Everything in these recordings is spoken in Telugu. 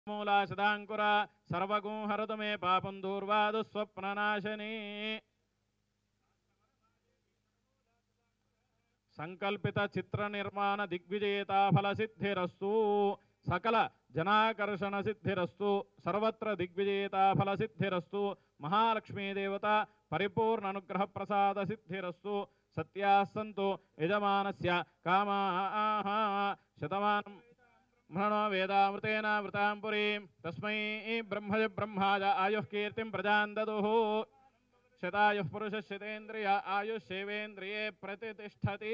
మూలా సదాంకుర సర్వగుం హరతు మే పాపం దూర్వాదు స్వప్ననాశనే సంకల్పిత చిత్ర నిర్మాణ దిగ్విజేత ఫల సిద్ధిరస్తు సకల జనాకర్షణ సిద్ధిరస్తు సర్వత్ర దిగ్విజేత ఫల సిద్ధిరస్తు మహాలక్ష్మీ దేవత పరిపూర్ణ అనుగ్రహ ప్రసాద సిద్ధిరస్తు సత్యాస్సంతు యజమానస్య కామాః శతమానం బ్రహ్మణో వేదామృతేన వృతాం పురీం తస్మై బ్రహ్మజ బ్రహ్మాజ ఆయుః కీర్తిం ప్రజాన్ దదుః శతాయుః పురుష శతేంద్రియ ఆయుష్యేవేంద్రియే ప్రతిష్టతి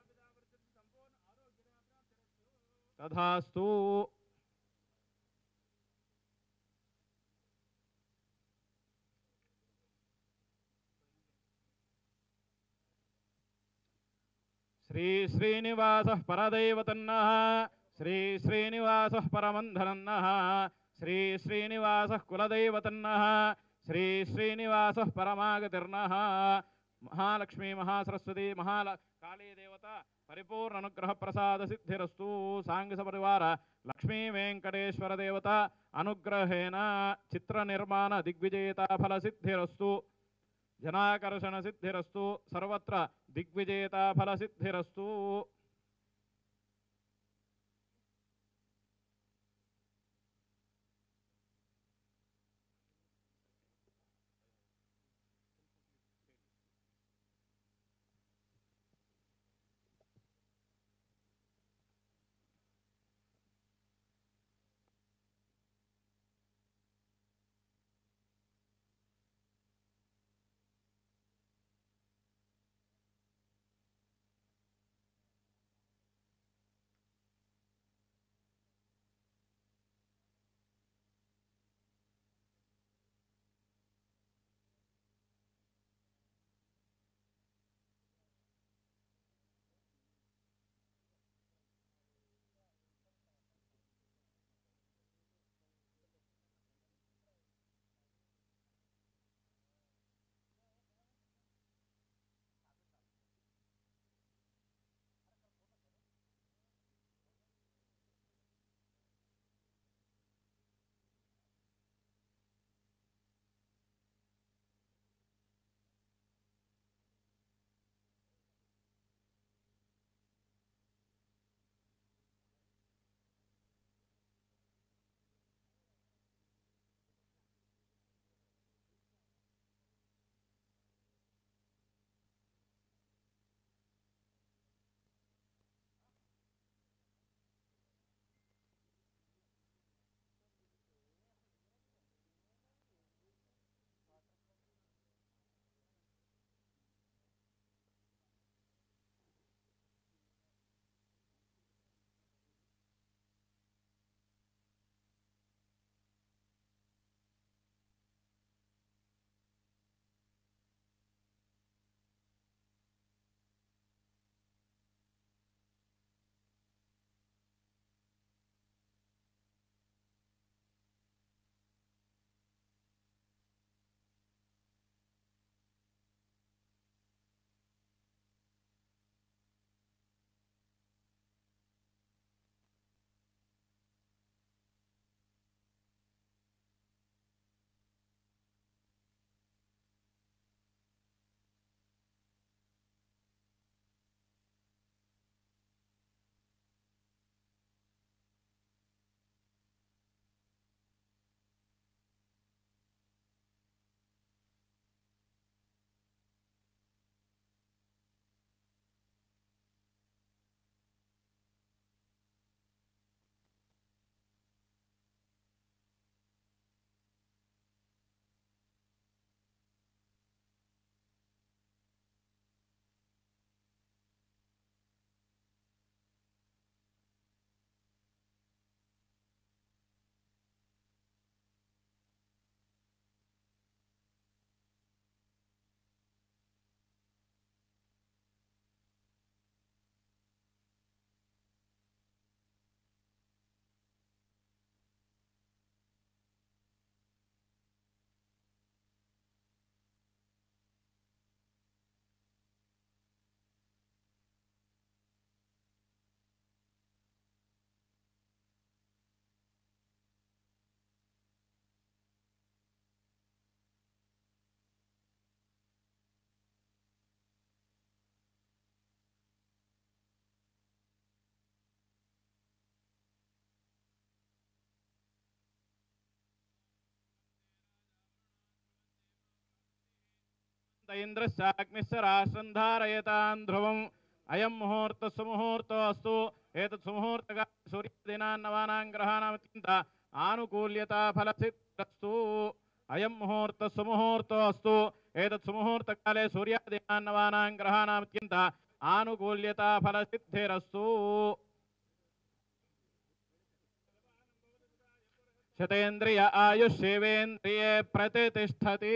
తథాస్తు శ్రీ శ్రీనివాస పరదైవతన్న శ్రీ శ్రీనివాస పరమంధనన్న శ్రీ శ్రీనివాస కులదైవతన్న శ్రీ శ్రీనివాస పరమాగతిర్న మహాలక్ష్మీ మహాసరస్వతి మహాల కాళీ దేవత పరిపూర్ణ అనుగ్రహ ప్రసాద సిద్ధిరస్తు సాంగ పరివార లక్ష్మీ వెంకటేశ్వర దేవత అనుగ్రహేణ చిత్ర నిర్మాణ దిగ్విజేత ఫల సిద్ధిరస్తు జనాకర్షణ సిద్ధిరస్తు సర్వత్ర దిగ్విజేత ఫల సిద్ధిరస్తు ఇంద్రశ్చాగ్నిశ్చ రాష్ట్రం ధారయతాన్ ధ్రువం అయం ముహూర్త సుముహూర్తోస్తు ఏతత్ సుముహూర్తగా సూర్యదినాన్నవానాం గ్రహాణం అత్యంత ఆనుకూల్యత ఫలసిద్ధస్తు అయం ముహూర్త సుముహూర్తోస్తు ఏతత్ సుముహూర్తకాలే సూర్యాదినాన్నవానాం గ్రహాణం అత్యంత ఆనుకూల్యత ఫలసిద్ధిరస్తు శతేంద్రియ ఆయుష్యేవేంద్రియే ప్రతిష్టతి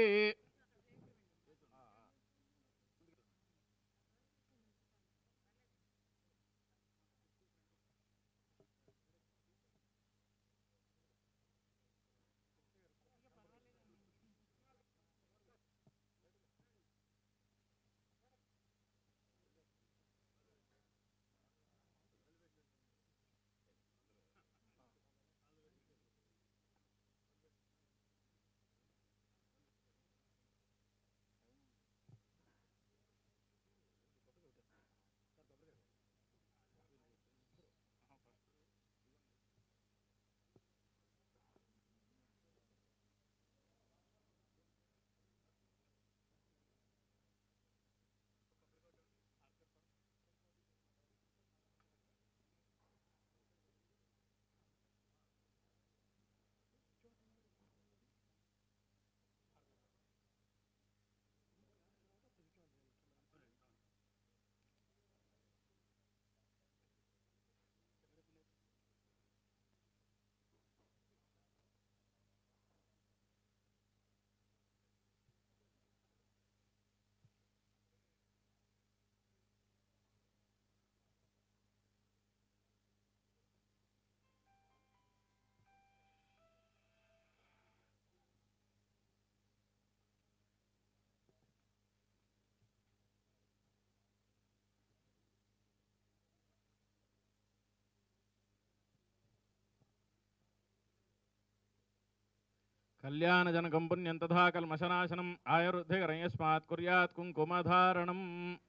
కళ్యాణజనకం పుణ్యం తథా కల్మశనాశనం ఆయుర్ధికరం యస్మాత్ కుర్యాత్ కుంకుమధారణం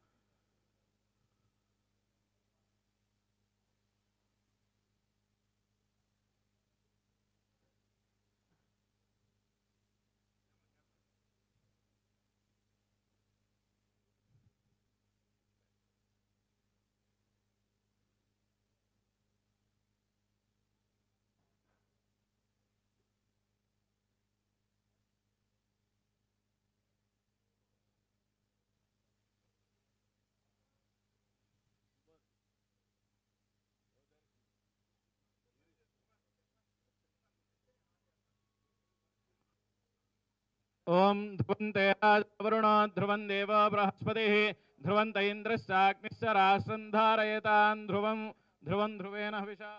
ఓం ధ్రువంతే వరుణో ధ్రువం దేవ బృహస్పతి ధ్రువంత ఇంద్రశ్చాగ్నిశ్చ రాష్ట్రం ధారయతాన్ ధ్రువం ధ్రువం ధ్రువేణ హవిషా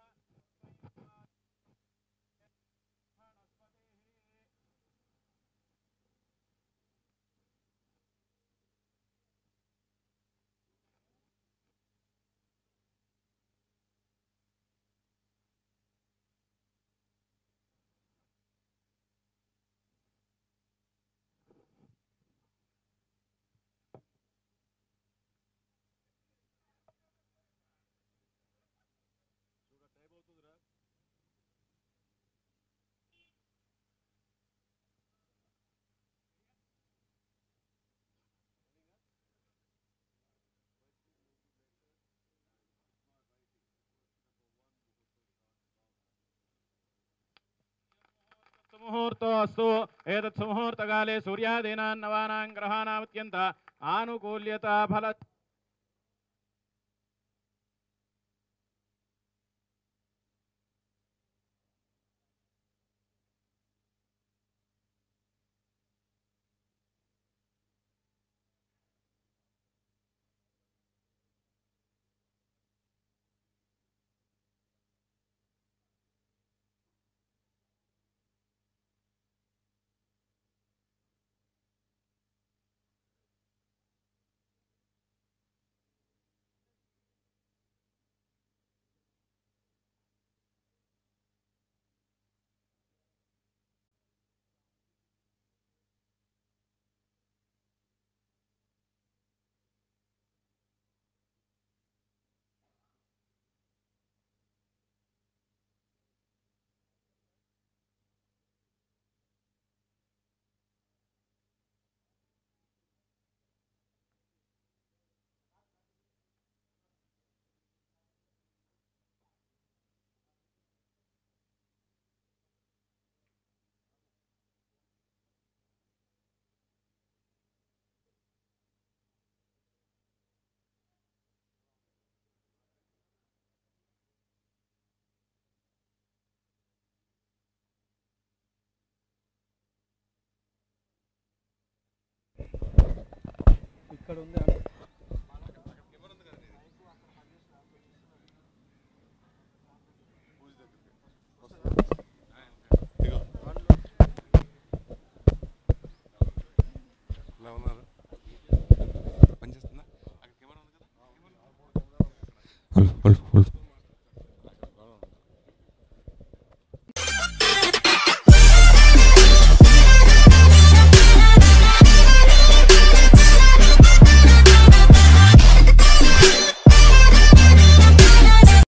సుముహూర్తోస్తు ఏతత్ సుముహూర్తకాలే సూర్యాదీనాన్ నవానాం గ్రహాణామత్యంత ఆనుకూల్యత ఫల ఇక్కడ ఉంది అని ఇగో ఇలా ఉన్నారు పనిచేస్తుందా అక్కడ కెమెరా ఉంది కదా హలో హలో హలో